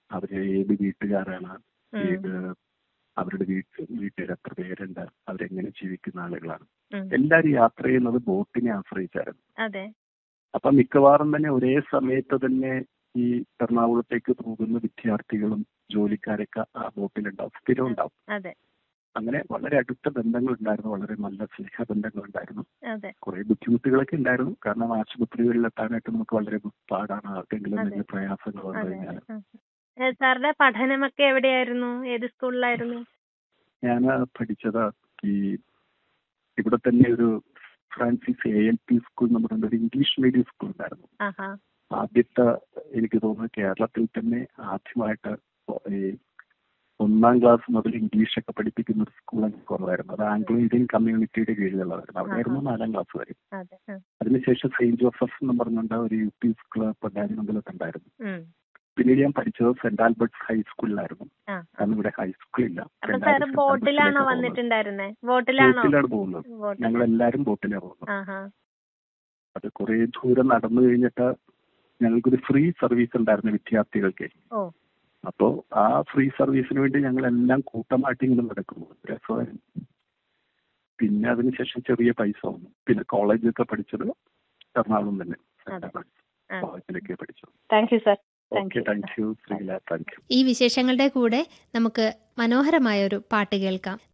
അവര് ഏത് വീട്ടുകാരാണ് ഉം. ഏത് അവരുടെ വീട്ട് വീട്ടിൽ എത്ര പേരുണ്ട് അവരെങ്ങനെ ജീവിക്കുന്ന ആളുകളാണ് ഉം. എല്ലാരും യാത്ര ചെയ്യുന്നത് ബോട്ടിനെ ആശ്രയിച്ചായിരുന്നു അതെ അപ്പൊ മിക്കവാറും തന്നെ ഒരേ സമയത്ത് തന്നെ ഈ എറണാകുളത്തേക്ക് പോകുന്ന വിദ്യാർത്ഥികളും ജോലിക്കാരൊക്കെ ആ ബോട്ടിലുണ്ടാവും സ്ഥിരം ഉണ്ടാവും അതെ അങ്ങനെ വളരെ അടുത്ത ബന്ധങ്ങൾ ഉണ്ടായിരുന്നു വളരെ നല്ല സ്നേഹബന്ധങ്ങൾ ഉണ്ടായിരുന്നു അതെ കുറെ ബുദ്ധിമുട്ടുകളൊക്കെ ഉണ്ടായിരുന്നു കാരണം ആശുപത്രികളിൽ എത്താനായിട്ട് നമുക്ക് വളരെ പാടാണ് ആർക്കെങ്കിലും അതെ. എന്തെങ്കിലും പ്രയാസങ്ങൾ വന്നു അതെ കഴിഞ്ഞാൽ ഉം. ഏ, സാറിന്റെ പഠനമൊക്കെ എവിടെയായിരുന്നു ഏത് സ്കൂളിലായിരുന്നു ഞാൻ പഠിച്ചത് ഈ ഇവിടെ തന്നെ ഒരു Francis A L P school എന്ന് പറയുന്ന ഒരു ഇംഗ്ലീഷ് മീഡിയം സ്കൂൾ ഉണ്ടായിരുന്നു ആഹാ ആദ്യത്തെ എനിക്ക് തോന്നുന്നു കേരളത്തിൽ തന്നെ ആദ്യമായിട്ട് ഈ ഒന്നാം ക്ലാസ് മുതൽ ഇംഗ്ലീഷ് ഒക്കെ പഠിപ്പിക്കുന്ന ഒരു സ്കൂൾ എനിക്ക് കുറവായിരുന്നു അത് ആംഗ്ലോ ഇന്ത്യൻ കമ്മ്യൂണിറ്റിയുടെ കീഴിലുള്ളതായിരുന്നു അവിടെയായിരുന്നു നാലാം ക്ലാസ് വരെ അതെ ഉം. അതിനുശേഷം സെയിന്റ് ജോസഫ് എന്ന് പറഞ്ഞുകൊണ്ട് ഒരു യു പി സ്കൂൾ പൊന്നാരിമംഗലത്ത് ഉണ്ടായിരുന്നു ഉം. പിന്നീട് ഞാൻ പഠിച്ചത് സെന്റ് ആൽബർട്ട്സ് ഹൈസ്കൂളിലായിരുന്നു ആ കാരണം ഇവിടെ ഹൈസ്കൂളില്ല അപ്പൊ എല്ലാവരും സാറ് സെന്റ് ബോട്ടിലാണോ ആൽബർട്ട്സിലേക്കാ പോകുന്നത്. വന്നിട്ടുണ്ടായിരുന്നേ ബോട്ടിലാണോ ബോട്ടിലാണ് പോകുന്നത് ബോട്ടിൽ ഞങ്ങൾ എല്ലാവരും ബോട്ടിലാണ് പോകുന്നത് ആഹാ അത് കുറെ ദൂരം നടന്നു കഴിഞ്ഞിട്ട് ഞങ്ങൾക്കൊരു ഫ്രീ സർവീസ് ഉണ്ടായിരുന്നു വിദ്യാർത്ഥികൾക്ക് ഓ അപ്പോ ആ ഫ്രീ സർവീസിന് വേണ്ടി ഞങ്ങൾ എല്ലാം കൂട്ടമായിട്ട് ഇങ്ങനെ നടക്കുന്നു രസമായിരുന്നു പിന്നെ അതിനുശേഷം ചെറിയ പൈസ വന്നു പിന്നെ കോളേജൊക്കെ പഠിച്ചത് എറണാകുളം തന്നെ അതെ. ആ. കോളേജിലൊക്കെ പഠിച്ചു thank you sir thank okay you thank you Sreela thank you ഈ വിശേഷങ്ങളുടെ കൂടെ നമുക്ക് മനോഹരമായ ഒരു പാട്ട് കേൾക്കാം